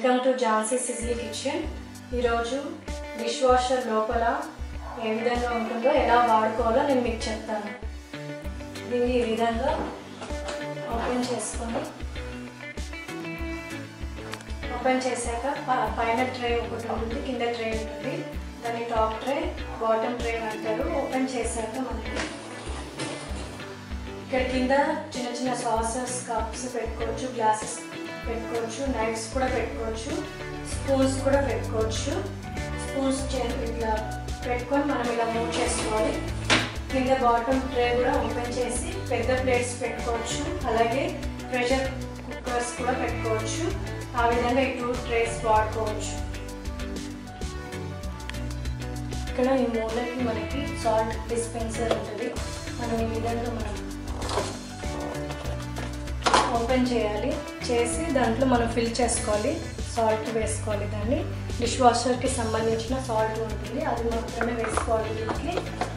welcome to Jhansi sizzly kitchen ఈరోజు dishwasher లోపల ఏ విధంగా ఉంటుందో ఎలా వాడుకోవాలో నేను మీకు చెప్తాను దీన్ని ఈ విధంగా ఓపెన్ చేసుకొని ఓపెన్ చేశాక ప- పైన ట్రే ఒకటి ఉంటుంది కింద ట్రే ఉంటుంది దాన్ని టాప్ ట్రే బాటమ్ ట్రే అంటారు ఓపెన్ చేశాక మనకి ఇక్కడ కింద చిన్న చిన్న సాసెస్ కప్స్ పెట్టుకోవచ్చు గ్లాసెస్ పెట్టుకోవచ్చు నైఫ్స్ కూడా పెట్టుకోవచ్చు స్పూన్స్ కూడా పెట్టుకోవచ్చు స్పూన్స్ ఇట్లా పెట్టుకొని మనం ఇలా మూవ్ చేసుకోవాలి కింద బాటమ్ ట్రే కూడా ఓపెన్ చేసి పెద్ద ప్లేట్స్ పెట్టుకోవచ్చు అలాగే ప్రెషర్ కుక్కర్స్ కూడా పెట్టుకోవచ్చు ఆ విధంగా ఈ టూ ట్రేస్ వాడుకోవచ్చు ఇక్కడ ఈ మూలకి మనకి సాల్ట్ డిస్పెన్సర్ ఉంటుంది మనం ఈ విధంగా మనం ఓపెన్ చేయాలి చేసి దాంట్లో మనం ఫిల్ చేసుకోవాలి సాల్ట్ వేసుకోవాలి దాన్ని డిష్ వాషర్కి సంబంధించిన సాల్ట్ ఉంటుంది అది మాత్రమే వేసుకోవాలి దీనికి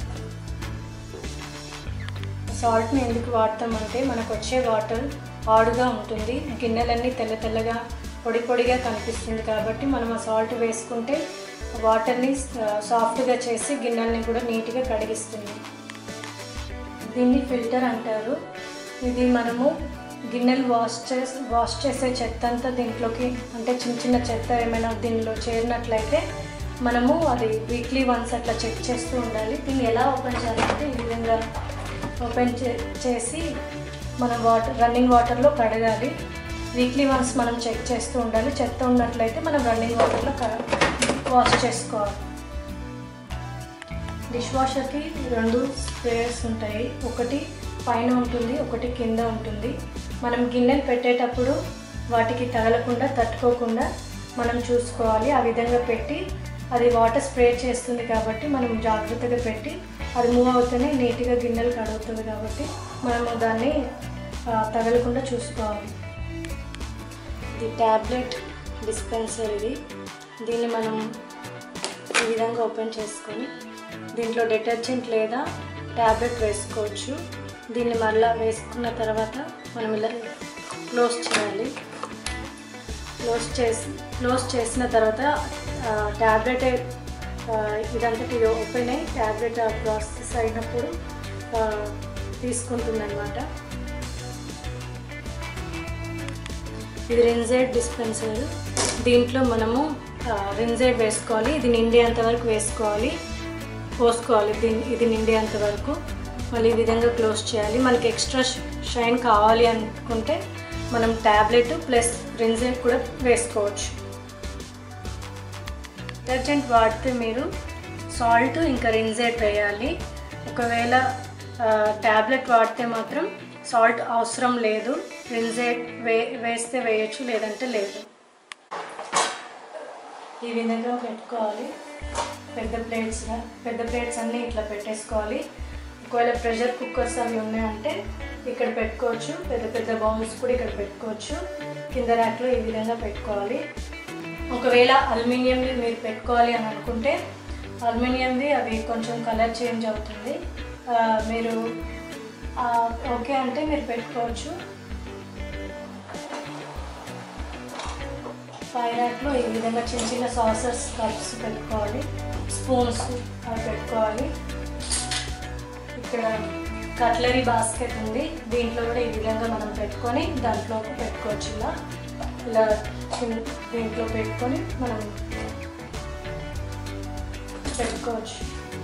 సాల్ట్ని ఎందుకు వాడతామంటే మనకు వచ్చే వాటర్ ఆడుగా ఉంటుంది గిన్నెలన్నీ తెల్ల తెల్లగా పొడి పొడిగా కనిపిస్తుంది కాబట్టి మనం ఆ సాల్ట్ వేసుకుంటే వాటర్ని సాఫ్ట్గా చేసి గిన్నెల్ని కూడా నీట్గా కడిగిస్తుంది దీన్ని ఫిల్టర్ అంటారు ఇది మనము గిన్నెలు వాష్ చేసి వాష్ చేసే చెత్త అంతా దీంట్లోకి అంటే చిన్న చిన్న చెత్త ఏమైనా దీనిలో చేరినట్లయితే మనము అది వీక్లీ వన్స్ అట్లా చెక్ చేస్తూ ఉండాలి దీన్ని ఎలా ఓపెన్ చేయాలంటే ఈ విధంగా ఓపెన్ చే చేసి మనం వాటర్ రన్నింగ్ వాటర్లో కడగాలి వీక్లీ వన్స్ మనం చెక్ చేస్తూ ఉండాలి చెత్త ఉన్నట్లయితే మనం రన్నింగ్ వాటర్లో వాష్ చేసుకోవాలి డిష్ వాషర్కి రెండు స్ప్రేయర్స్ ఉంటాయి ఒకటి పైన ఉంటుంది ఒకటి కింద ఉంటుంది మనం గిన్నెలు పెట్టేటప్పుడు వాటికి తగలకుండా తట్టుకోకుండా మనం చూసుకోవాలి ఆ విధంగా పెట్టి అది వాటర్ స్ప్రే చేస్తుంది కాబట్టి మనం జాగ్రత్తగా పెట్టి అది మూవ్ అవుతూనే నీట్గా గిన్నెలు కడుగుతుంది కాబట్టి మనము దాన్ని ఆ, తగలకుండా చూసుకోవాలి ఇది ట్యాబ్లెట్ డిస్పెన్సర్ ఇది దీన్ని మనం ఈ విధంగా ఓపెన్ చేసుకొని దీంట్లో డిటర్జెంట్ లేదా ట్యాబ్లెట్ వేసుకోవచ్చు దీన్ని మళ్ళీ వేసుకున్న తర్వాత మనం ఇలా క్లోజ్ చేయాలి క్లోజ్ చేసి క్లోజ్ చేసిన తర్వాత ట్యాబ్లెట్ ఇదంతటి ఇది ఓపెన్ అయ్యి ట్యాబ్లెట్ ప్రాసెస్ అయినప్పుడు తీసుకుంటుంది అనమాట ఇది రిన్జైడ్ డిస్పెన్సర్ దీంట్లో మనము రిన్జైడ్ వేసుకోవాలి ఇది నిండేంత వరకు వేసుకోవాలి పోసుకోవాలి దీన్ని ఇది నిండేంత వరకు మళ్ళీ ఈ విధంగా క్లోజ్ చేయాలి మనకి ఎక్స్ట్రా షైన్ కావాలి అనుకుంటే మనం ట్యాబ్లెట్ ప్లస్ రిన్జైడ్ కూడా వేసుకోవచ్చు డిటర్జెంట్ వాడితే మీరు సాల్ట్ ఇంకా రిన్జైడ్ వేయాలి ఒకవేళ ట్యాబ్లెట్ వాడితే మాత్రం సాల్ట్ అవసరం లేదు రిన్జైడ్ వే వేస్తే వేయచ్చు లేదంటే లేదు ఈ విధంగా పెట్టుకోవాలి పెద్ద ప్లేట్స్ పెద్ద ప్లేట్స్ అన్నీ ఇట్లా పెట్టేసుకోవాలి ఒకవేళ ప్రెషర్ కుక్కర్స్ అవి ఉన్నాయంటే ఇక్కడ పెట్టుకోవచ్చు పెద్ద పెద్ద బౌల్స్ కూడా ఇక్కడ పెట్టుకోవచ్చు కింద ర్యాక్లో ఈ విధంగా పెట్టుకోవాలి ఒకవేళ అల్యూమినియంవి మీరు పెట్టుకోవాలి అని అనుకుంటే అల్యూమినియంవి అవి కొంచెం కలర్ చేంజ్ అవుతుంది ఆ, మీరు ఆ, ఓకే అంటే మీరు పెట్టుకోవచ్చు పై ర్యాక్లో ఈ విధంగా చిన్న చిన్న సాసర్స్ కప్స్ పెట్టుకోవాలి స్పూన్స్ అవి పెట్టుకోవాలి ఇక్కడ కట్లరీ బాస్కెట్ ఉంది దీంట్లో కూడా ఈ విధంగా మనం పెట్టుకొని దాంట్లో పెట్టుకోవచ్చు ఇలా ఇలా చిన్న- దీంట్లో పెట్టుకొని మనం పెట్టుకోవచ్చు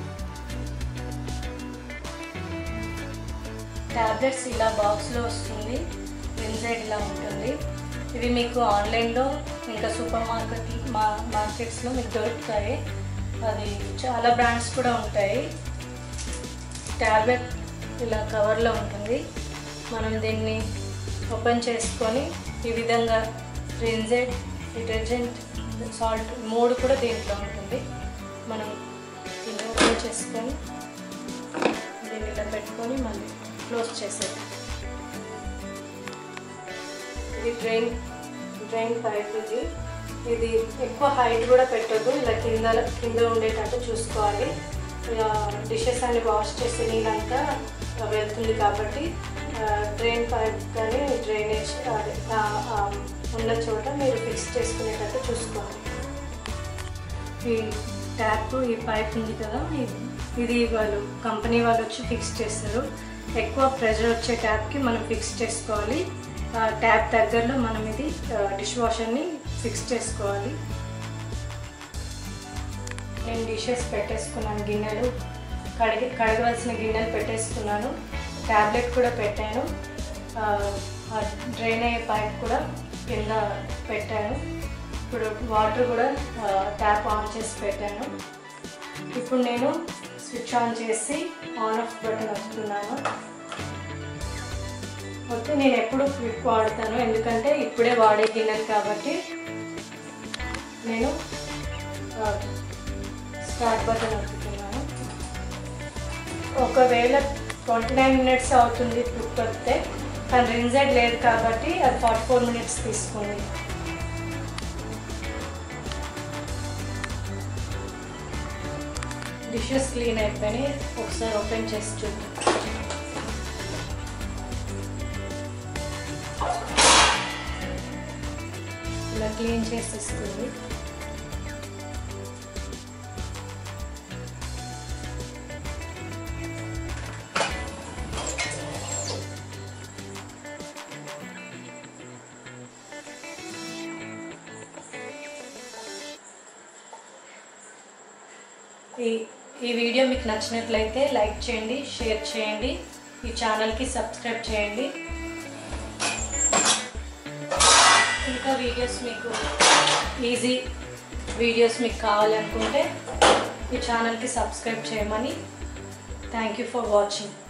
ట్యాబ్లెట్స్ ఇలా బాక్స్లో వస్తుంది ఇన్సైడ్ ఇలా ఉంటుంది ఇవి మీకు ఆన్లైన్లో ఇంకా సూపర్ మార్కెట్ మా మార్కెట్స్లో మీకు దొరుకుతాయి అది చాలా బ్రాండ్స్ కూడా ఉంటాయి ట్యాబ్లెట్ ఇలా కవర్లో ఉంటుంది మనం దీన్ని ఓపెన్ చేసుకొని ఈ విధంగా రిన్జెడ్ డిటర్జెంట్ సాల్ట్ మూడు కూడా దీంట్లో ఉంటుంది మనం దీన్ని ఓపెన్ చేసుకొని దీన్ని ఇలా పెట్టుకొని మళ్ళీ క్లోజ్ చేసేది ఇది డ్రైన్ డ్రైన్ పైప్ ఇది ఇది ఎక్కువ హైట్ కూడా పెట్టొద్దు ఇలా కింద కింద ఉండేటట్టు చూసుకోవాలి ఇలా డిషెస్ అన్ని వాష్ చేసే నీళ్ళంతా వెళ్తుంది కాబట్టి ఆ, డ్రైన్ పైప్ కానీ డ్రైనేజ్ అదే ఆ, ఆ, ఉన్న చోట మీరు ఫిక్స్ చేసుకునేటట్టు చూసుకోండి ఈ ట్యాప్ ఈ పైప్ ఉంది కదా ఇది- ఇది వాళ్ళు కంపెనీ వాళ్ళు వచ్చి ఫిక్స్ చేస్తారు ఎక్కువ ప్రెషర్ వచ్చే ట్యాప్కి మనం ఫిక్స్ చేసుకోవాలి ఆ ట్యాప్ దగ్గరలో మనం ఇది డిష్ వాషర్ని ఫిక్స్ చేసుకోవాలి నేను డిషెస్ పెట్టేసుకున్నాను గిన్నెలు కడిగి కడగవలసిన గిన్నెలు పెట్టేసుకున్నాను ట్యాబ్లెట్ కూడా పెట్టాను ఆ, ఆ డ్రైన్ అయ్యే పైప్ కూడా కింద పెట్టాను ఇప్పుడు వాటర్ కూడా ఆ, ట్యాప్ ఆన్ చేసి పెట్టాను ఇప్పుడు నేను స్విచ్ ఆన్ చేసి ఆన్ ఆఫ్ బటన్ వస్తున్నాను ఓకే నేను ఎప్పుడు క్విక్ వాడతాను ఎందుకంటే ఇప్పుడే వాడే గిన్నెలు కాబట్టి నేను ఆ, స్టార్ట్ బటన్ నొక్కుతున్నాను ఒకవేళ ట్వంటీ నైన్ మినిట్స్ అవుతుంది కుక్ వస్తే కానీ రిన్జెడ్ లేదు కాబట్టి అది ఫార్టీ ఫోర్ మినిట్స్ తీసుకుంది డిషెస్ క్లీన్ అయిపోయినాయి ఒకసారి ఓపెన్ చేసి చూద్దాం ఇలా క్లీన్ చేసేసుకుంది ఈ ఈ వీడియో మీకు నచ్చినట్లయితే లైక్ చేయండి షేర్ చేయండి ఈ ఛానల్కి సబ్స్క్రైబ్ చేయండి ఇంకా వీడియోస్ మీకు ఈజీ వీడియోస్ మీకు కావాలనుకుంటే ఈ ఛానల్కి సబ్స్క్రైబ్ చేయమని థ్యాంక్ యూ ఫర్ వాచింగ్